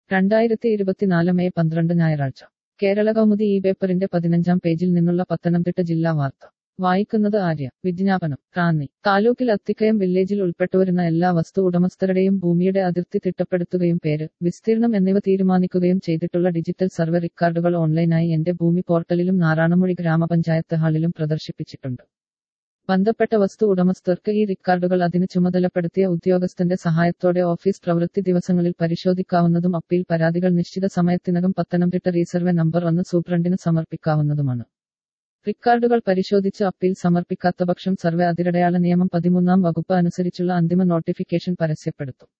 രണ്ടായിരത്തി ഇരുപത്തിനാല് മെയ് പന്ത്രണ്ട് ഞായറാഴ്ച കേരള കൗമുദി ഈ പേപ്പറിന്റെ പതിനഞ്ചാം പേജിൽ നിന്നുള്ള പത്തനംതിട്ട ജില്ലാ വാർത്ത വായിക്കുന്നത് ആര്യ വിജ്ഞാപനം റാന്നി താലൂക്കിൽ അത്തിക്കയം വില്ലേജിൽ ഉൾപ്പെട്ടുവരുന്ന എല്ലാ വസ്തു ഉടമസ്ഥരുടെയും ഭൂമിയുടെ അതിർത്തി തിട്ടപ്പെടുത്തുകയും പേര് വിസ്തീർണം എന്നിവ തീരുമാനിക്കുകയും ചെയ്തിട്ടുള്ള ഡിജിറ്റൽ സർവേ റിക്കാർഡുകൾ ഓൺലൈനായി എന്റെ ഭൂമി പോർട്ടലിലും നാറാണമൊഴി ഗ്രാമപഞ്ചായത്ത് ഹാളിലും പ്രദർശിപ്പിച്ചിട്ടുണ്ട് ബന്ധപ്പെട്ട വസ്തു ഉടമസ്ഥർക്ക് ഈ റിക്കാർഡുകൾ അതിന് ചുമതലപ്പെടുത്തിയ ഉദ്യോഗസ്ഥന്റെ സഹായത്തോടെ ഓഫീസ് പ്രവൃത്തി ദിവസങ്ങളിൽ പരിശോധിക്കാവുന്നതും അപ്പീൽ പരാതികൾ നിശ്ചിത സമയത്തിനകം പത്തനംതിട്ട റീസർവേ നമ്പർ ഒന്ന് സൂപ്രണ്ടിന് സമർപ്പിക്കാവുന്നതുമാണ് റിക്കാർഡുകൾ പരിശോധിച്ച് അപ്പീൽ സമർപ്പിക്കാത്ത പക്ഷം സർവേ അതിരടയാള നിയമം പതിമൂന്നാം വകുപ്പ് അനുസരിച്ചുള്ള അന്തിമ നോട്ടിഫിക്കേഷൻ പരസ്യപ്പെടുത്തും